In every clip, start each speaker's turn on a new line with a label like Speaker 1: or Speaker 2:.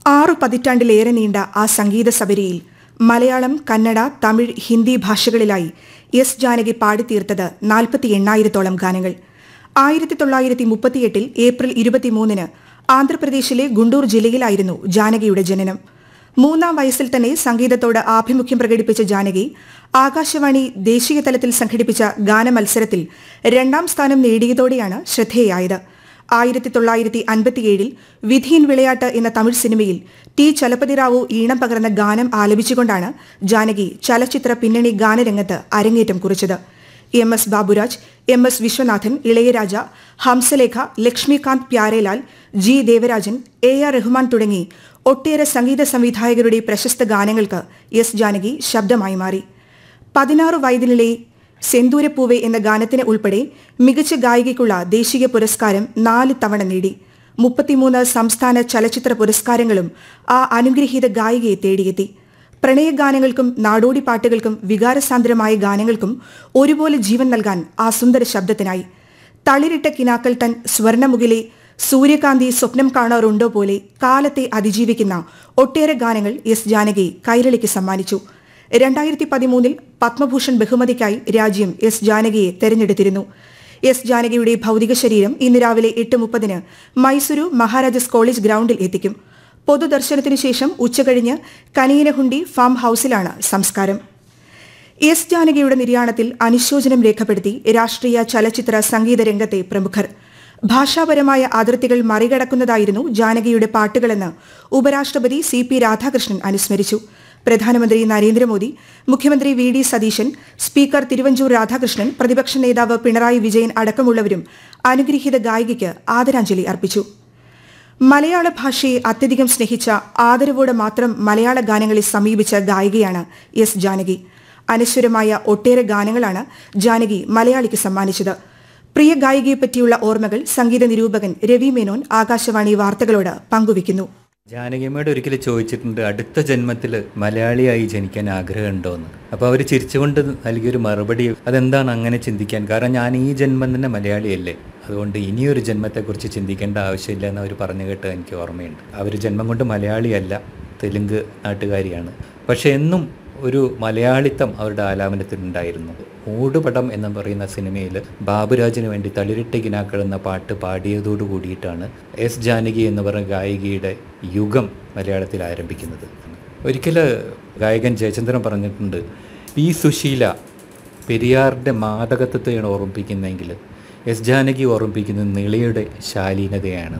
Speaker 1: ആറു പതിറ്റാണ്ടിലേറെ നീണ്ട ആ സംഗീത സബരിയിൽ മലയാളം കന്നഡ തമിഴ് ഹിന്ദി ഭാഷകളിലായി എസ് ജാനകി പാടിത്തീർത്തത് നാൽപ്പത്തി എണ്ണായിരത്തോളം ഗാനങ്ങൾ ആയിരത്തി തൊള്ളായിരത്തി മുപ്പത്തിയെട്ടിൽ ഏപ്രിൽ ഇരുപത്തിമൂന്നിന് ആന്ധ്രാപ്രദേശിലെ ഗുണ്ടൂർ ജില്ലയിലായിരുന്നു ജാനകിയുടെ ജനനം മൂന്നാം വയസ്സിൽ തന്നെ സംഗീതത്തോട് ആഭിമുഖ്യം പ്രകടിപ്പിച്ച ജാനകി ആകാശവാണി ദേശീയ തലത്തിൽ സംഘടിപ്പിച്ച ഗാനമത്സരത്തിൽ രണ്ടാം സ്ഥാനം നേടിയതോടെയാണ് ശ്രദ്ധേയായത് ആയിരത്തി തൊള്ളായിരത്തി അൻപത്തിയേഴിൽ വിധിയിൻ വിളയാട്ട് എന്ന തമിഴ് സിനിമയിൽ ടി ചലപതിറാവു ഈണം പകർന്ന ഗാനം ആലപിച്ചുകൊണ്ടാണ് ജാനകി ചലച്ചിത്ര പിന്നണി ഗാനരംഗത്ത് അരങ്ങേറ്റം കുറിച്ചത് M S Baburaj M S Viswanathan Ilaiyaraaja Hamsalekha Laxmikant Pyarelal G Devarajan A R Rahman തുടങ്ങി ഒട്ടേറെ സംഗീത സംവിധായകരുടെ പ്രശസ്ത ഗാനങ്ങൾക്ക് എസ് ജാനകി ശബ്ദമായി മാറി പതിനാറ് വയതിനിലെ സെന്തൂരപ്പൂവെ എന്ന ഗാനത്തിന് ഉൾപ്പെടെ മികച്ച ഗായികയ്ക്കുള്ള ദേശീയ പുരസ്കാരം നാല് തവണ നേടി മുപ്പത്തിമൂന്ന് സംസ്ഥാന ചലച്ചിത്ര പുരസ്കാരങ്ങളും ആ അനുഗ്രഹീത ഗായികയെ തേടിയെത്തി പ്രണയഗാനങ്ങൾക്കും നാടോടി പാട്ടുകൾക്കും വികാരസാന്ദ്രമായ ഗാനങ്ങൾക്കും ഒരുപോലെ ജീവൻ നൽകാൻ ആ സുന്ദര ശബ്ദത്തിനായി തളിരിട്ട കിനാക്കൾ തൻ സ്വർണമുകിലെ സൂര്യകാന്തി സ്വപ്നം കാണാറുണ്ടോ പോലെ കാലത്തെ അതിജീവിക്കുന്ന ഒട്ടേറെ ഗാനങ്ങൾ എസ് ജാനകി കൈരളിക്ക് സമ്മാനിച്ചു രണ്ടായിരത്തി പതിമൂന്നിൽ പത്മഭൂഷൺ ബഹുമതിക്കായി രാജ്യം എസ് ജാനകിയെ തെരഞ്ഞെടുത്തിരുന്നു എസ് ജാനകിയുടെ ഭൗതിക ശരീരം ഇന്ന് രാവിലെ എട്ട് മുപ്പതിന് മൈസൂരു മഹാരാജാസ് കോളേജ് ഗ്രൌണ്ടിൽ എത്തിക്കും പൊതുദർശനത്തിനു ശേഷം ഉച്ചകഴിഞ്ഞ് കനിയനഹുണ്ടി ഫാം ഹൌസിലാണ് സംസ്കാരം എസ് ജാനകിയുടെ നിര്യാണത്തിൽ അനുശോചനം രേഖപ്പെടുത്തി രാഷ്ട്രീയ ചലച്ചിത്ര സംഗീത രംഗത്തെ പ്രമുഖർ ഭാഷാപരമായ അതിർത്തികൾ മറികടക്കുന്നതായിരുന്നു ജാനകിയുടെ പാട്ടുകളെന്ന് ഉപരാഷ്ട്രപതി സി പി രാധാകൃഷ്ണൻ അനുസ്മരിച്ചു പ്രധാനമന്ത്രി നരേന്ദ്രമോദി മുഖ്യമന്ത്രി V D Satheesan speaker Thiruvanchoor Radhakrishnan പ്രതിപക്ഷ നേതാവ് പിണറായി വിജയൻ അടക്കമുള്ളവരും അനുഗ്രഹീത ഗായികയ്ക്ക് ആദരാഞ്ജലി അർപ്പിച്ചു മലയാള ഭാഷയെ അത്യധികം സ്നേഹിച്ച ആദരവോടെ മാത്രം മലയാള ഗാനങ്ങളെ സമീപിച്ച ഗായികയാണ് എസ് ജാനകി അനശ്വരമായ ഒട്ടേറെ ഗാനങ്ങളാണ് ജാനകി മലയാളിക്ക് സമ്മാനിച്ചത് പ്രിയ ഗായികയെപ്പറ്റിയുള്ള ഓർമ്മകൾ സംഗീത നിരൂപകൻ രവി മേനോൻ ആകാശവാണി വാർത്തകളോട് പങ്കുവയ്ക്കുന്നു
Speaker 2: ജാനകിയമ്മയോട് ഒരിക്കൽ ചോദിച്ചിട്ടുണ്ട് അടുത്ത ജന്മത്തിൽ മലയാളിയായി ജനിക്കാൻ ആഗ്രഹമുണ്ടോയെന്ന് അപ്പോൾ അവർ ചിരിച്ചുകൊണ്ട് നൽകിയൊരു മറുപടി അതെന്താണ് അങ്ങനെ ചിന്തിക്കാൻ കാരണം ഞാൻ ഈ ജന്മം തന്നെ മലയാളിയല്ലേ അതുകൊണ്ട് ഇനിയൊരു ജന്മത്തെക്കുറിച്ച് ചിന്തിക്കേണ്ട ആവശ്യമില്ല എന്ന് അവർ പറഞ്ഞു കേട്ടത് എനിക്ക് ഓർമ്മയുണ്ട് അവർ ജന്മം കൊണ്ട് മലയാളിയല്ല തെലുങ്ക് നാട്ടുകാരിയാണ് പക്ഷെ എന്നും ഒരു മലയാളിത്തം അവരുടെ ആലാപനത്തിലുണ്ടായിരുന്നു മൂടുപടം എന്ന് പറയുന്ന സിനിമയിൽ ബാബുരാജിന് വേണ്ടി തളിരിട്ട കിനാക്കൾ എന്ന പാട്ട് പാടിയതോടു കൂടിയിട്ടാണ് എസ് ജാനകി എന്ന് പറയുന്ന ഗായികയുടെ യുഗം മലയാളത്തിൽ ആരംഭിക്കുന്നത് ഒരിക്കൽ ഗായകൻ ജയചന്ദ്രൻ പറഞ്ഞിട്ടുണ്ട് പി സുശീല പെരിയാറിൻ്റെ മാതകത്വത്തെയാണ് ഓർമ്മിപ്പിക്കുന്നതെങ്കിൽ എസ് ജാനകി ഓർമ്മിപ്പിക്കുന്നത് നിളയുടെ ശാലീനതയാണ്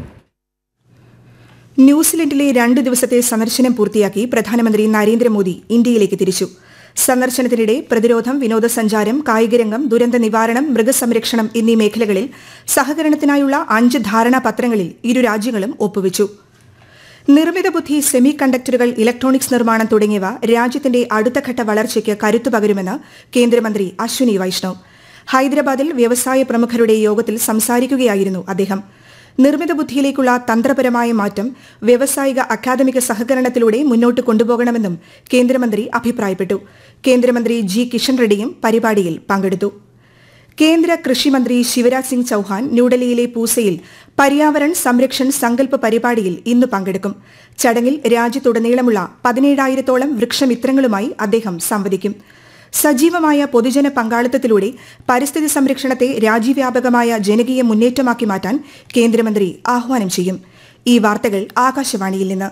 Speaker 1: ന്യൂസിലൻഡിലെ രണ്ട് ദിവസത്തെ സന്ദർശനം പൂർത്തിയാക്കി പ്രധാനമന്ത്രി നരേന്ദ്രമോദി ഇന്ത്യയിലേക്ക് തിരിച്ചു സന്ദർശനത്തിനിടെ പ്രതിരോധം വിനോദസഞ്ചാരം കായികരംഗം ദുരന്ത നിവാരണം മൃഗസംരക്ഷണം എന്നീ മേഖലകളിൽ സഹകരണത്തിനായുള്ള അഞ്ച് ധാരണാപത്രങ്ങളിൽ ഇരു രാജ്യങ്ങളും ഒപ്പുവച്ചു നിർമ്മിത ബുദ്ധി സെമി കണ്ടക്ടറുകൾ ഇലക്ട്രോണിക്സ് നിർമ്മാണം തുടങ്ങിയവ രാജ്യത്തിന്റെ അടുത്തഘട്ട വളർച്ചയ്ക്ക് കരുത്തു പകരുമെന്ന് കേന്ദ്രമന്ത്രി അശ്വിനി വൈഷ്ണവ് ഹൈദരാബാദിൽ വ്യവസായ പ്രമുഖരുടെ യോഗത്തിൽ സംസാരിക്കുകയായിരുന്നു അദ്ദേഹം നിർമ്മിത ബുദ്ധിയിലേക്കുള്ള തന്ത്രപരമായ മാറ്റം വ്യാവസായിക അക്കാദമിക സഹകരണത്തിലൂടെ മുന്നോട്ട് കൊണ്ടുപോകണമെന്നും കേന്ദ്രമന്ത്രി അഭിപ്രായപ്പെട്ടു കേന്ദ്രമന്ത്രി ജി കിഷൻ റെഡ്ഡിയും പരിപാടിയിൽ പങ്കെടുത്തു കേന്ദ്ര കൃഷിമന്ത്രി ശിവരാജ് സിംഗ് ചൌഹാൻ ന്യൂഡൽഹിയിലെ പൂസയിൽ പര്യാവരൺ സംരക്ഷൺ സങ്കല്പ പരിപാടിയിൽ ഇന്ന് പങ്കെടുക്കും ചടങ്ങിൽ രാജ്യത്തുടനീളമുള്ള പതിനേഴായിരത്തോളം വൃക്ഷമിത്രങ്ങളുമായി അദ്ദേഹം സംവദിക്കും സജീവമായ പൊതുജന പങ്കാളിത്തത്തിലൂടെ പരിസ്ഥിതി സംരക്ഷണത്തെ രാജ്യവ്യാപകമായ ജനകീയ മുന്നേറ്റമാക്കി മാറ്റാൻ കേന്ദ്രമന്ത്രി ആഹ്വാനം ചെയ്യും ഈ വാർത്തകൾ ആകാശവാണിയിൽ നിന്ന്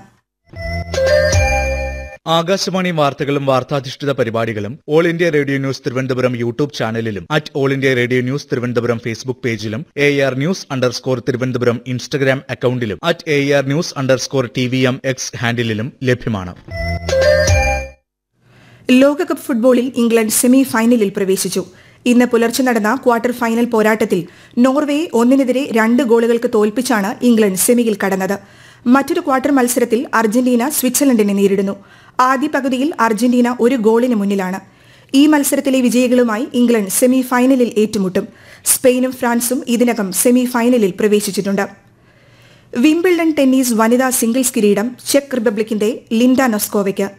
Speaker 3: ആകാശവാണി വാർത്തകളും വാർത്താധിഷ്ഠിത പരിപാടികളും all India radio news Thiruvananthapuram YouTube ചാനലിലും at all India radio news Thiruvananthapuram Facebook പേജിലും A R news underscore Thiruvananthapuram Instagram അക്കൌണ്ടിലും at A R news underscore T V M X ഹാൻഡിലും ലഭ്യമാണ്
Speaker 1: ലോകകപ്പ് ഫുട്ബോളിൽ ഇംഗ്ലണ്ട് സെമി ഫൈനലിൽ പ്രവേശിച്ചു ഇന്ന് പുലർച്ചെ നടന്ന ക്വാർട്ടർ ഫൈനൽ പോരാട്ടത്തിൽ നോർവേയെ ഒന്നിനെതിരെ രണ്ട് ഗോളുകൾക്ക് തോൽപ്പിച്ചാണ് ഇംഗ്ലണ്ട് സെമിയിൽ കടന്നത് മറ്റൊരു ക്വാർട്ടർ മത്സരത്തിൽ അർജന്റീന സ്വിറ്റ്സർലൻഡിനെ നേരിടുന്നു ആദ്യ പകുതിയിൽ അർജന്റീന ഒരു ഗോളിന് മുന്നിലാണ് ഈ മത്സരത്തിലെ വിജയികളുമായി ഇംഗ്ലണ്ട് സെമി ഫൈനലിൽ ഏറ്റുമുട്ടും സ്പെയിനും ഫ്രാൻസും ഇതിനകം സെമി ഫൈനലിൽ പ്രവേശിച്ചിട്ടുണ്ട് വിംബിൾഡൺ ടെന്നീസ് വനിതാ സിംഗിൾസ് കിരീടം ചെക്ക് റിപ്പബ്ലിക്കിന്റെ ലിൻഡ നൊസ്കോവയ്ക്ക്